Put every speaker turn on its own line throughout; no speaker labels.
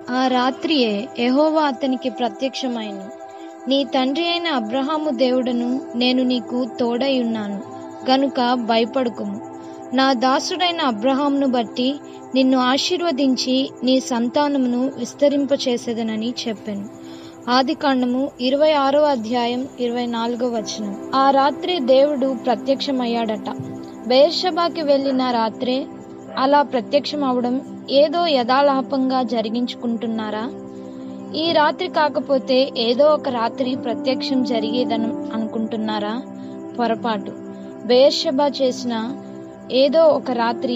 ఆ రాత్రియే యెహోవా అతనికి ప్రత్యక్షమైన నీ తండ్రి అయిన అబ్రహాము దేవుడను నేను నీకు తోడై ఉన్నాను గనుక భయపడుకుము నా దాసుడైన అబ్రహామును బట్టి నిన్ను ఆశీర్వదించి నీ సంతానమును విస్తరింపచేసేదనని చెప్పాను ఆది కాండము ఇరవై ఆరో అధ్యాయం ఇరవై నాలుగో వచనం ఆ రాత్రి దేవుడు ప్రత్యక్షమయ్యాడట బేర్షబాకి వెళ్ళిన రాత్రే అలా ప్రత్యక్షం అవడం ఏదో యథాలాపంగా జరిగించుకుంటున్నారా ఈ రాత్రి కాకపోతే ఏదో ఒక రాత్రి ప్రత్యక్షం జరిగేదని అనుకుంటున్నారా పొరపాటు బేర్షబా చేసిన ఏదో ఒక రాత్రి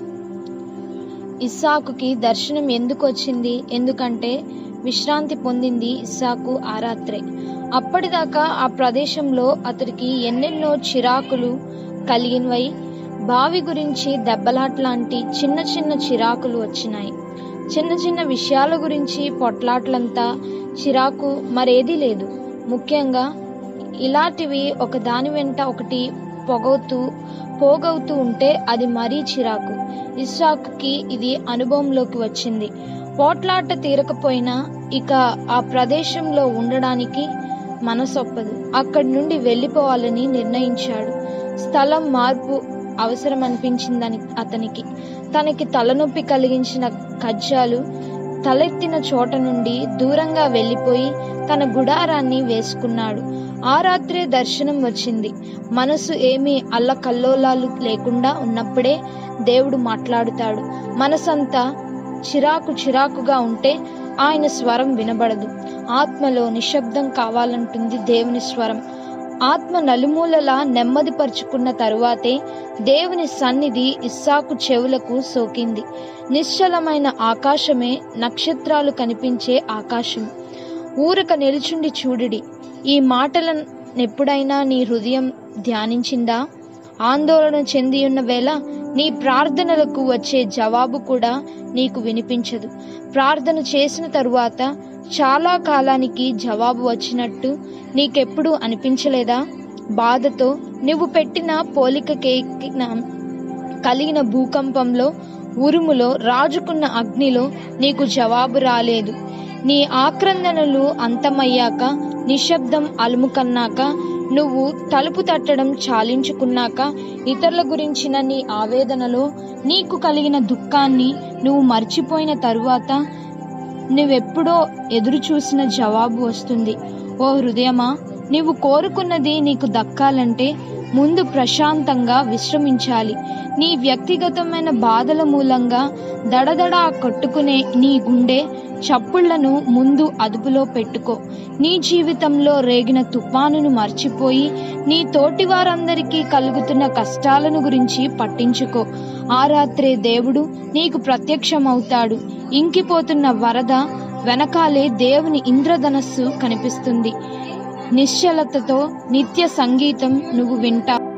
ఇస్సాకుకి దర్శనం ఎందుకు వచ్చింది ఎందుకంటే విశ్రాంతి పొందింది ఇస్సాకు ఆ రాత్రే అప్పటిదాకా ఆ ప్రదేశంలో అతడికి ఎన్నెన్నో చిరాకులు కలిగినవై బావి గురించి దెబ్బలాట్లాంటి చిన్న చిన్న చిరాకులు వచ్చినాయి చిన్న చిన్న విషయాల గురించి పొట్లాట్లంతా చిరాకు మరేదీ లేదు ముఖ్యంగా ఇలాంటివి ఒక దాని వెంట ఒకటి పొగవుతూ పోగవుతూ ఉంటే అది మరీ చిరాకు ఇస్సాకుకి ఇది అనుభవంలోకి వచ్చింది పోట్లాట తీరకపోయినా ఇక ఆ ప్రదేశంలో ఉండడానికి మనసొప్పదు అక్కడి నుండి వెళ్ళిపోవాలని నిర్ణయించాడు స్థలం మార్పు అవసరం అనిపించిందని అతనికి తనకి తలనొప్పి కలిగించిన కజ్జాలు తలెత్తిన చోట నుండి దూరంగా వెళ్ళిపోయి తన గుడారాన్ని వేసుకున్నాడు ఆ రాత్రే దర్శనం వచ్చింది మనసు ఏమీ అల్లకల్లోలాలు లేకుండా ఉన్నప్పుడే దేవుడు మాట్లాడుతాడు మనసంతా చిరాకు చిరాకుగా ఉంటే ఆయన స్వరం వినబడదు ఆత్మలో నిశ్శబ్దం కావాలంటుంది దేవుని స్వరం ఆత్మ నలుమూలలా నెమ్మదిపరుచుకున్న తరువాతే దేవుని సన్నిధి ఇస్సాకు చెవులకు సోకింది నిశ్చలమైన ఆకాశమే నక్షత్రాలు కనిపించే ఆకాశం ఊరక నిలుచుండి చూడిడి ఈ మాటలను ఎప్పుడైనా నీ హృదయం ధ్యానించిందా ఆందోళన చెంది ఉన్న వేళ నీ ప్రార్థనలకు వచ్చే జవాబు కూడా నీకు వినిపించదు ప్రార్థన చేసిన తరువాత చాలా కాలానికి జవాబు వచ్చినట్టు నీకెప్పుడు అనిపించలేదా బాధతో నువ్వు పెట్టిన పోలికకేకిన కలిగిన భూకంపంలో ఉరుములో రాజుకున్న అగ్నిలో నీకు జవాబు రాలేదు నీ ఆక్రందనలు అంతమయ్యాక నిశ్శబ్దం అలుముకన్నాక నువ్వు తలుపు తట్టడం చాలించుకున్నాక ఇతరుల గురించిన నీ ఆవేదనలో నీకు కలిగిన దుఃఖాన్ని నువ్వు మర్చిపోయిన తరువాత నువ్వెప్పుడో ఎదురు చూసిన జవాబు వస్తుంది ఓ హృదయమా నీవు కోరుకున్నది నీకు దక్కాలంటే ముందు ప్రశాంతంగా విశ్రమించాలి నీ వ్యక్తిగతమైన బాధల మూలంగా దడదడ కొట్టుకునే నీ గుండె చప్పుళ్లను ముందు అదుపులో పెట్టుకో నీ జీవితంలో రేగిన తుఫానును మర్చిపోయి నీ తోటి వారందరికీ కలుగుతున్న కష్టాలను గురించి పట్టించుకో ఆ రాత్రే దేవుడు నీకు ప్రత్యక్షమవుతాడు ఇంకిపోతున్న వరద వెనకాలే దేవుని ఇంద్రధనస్సు కనిపిస్తుంది నిశ్చలతతో నిత్య సంగీతం నువ్వు వింటావు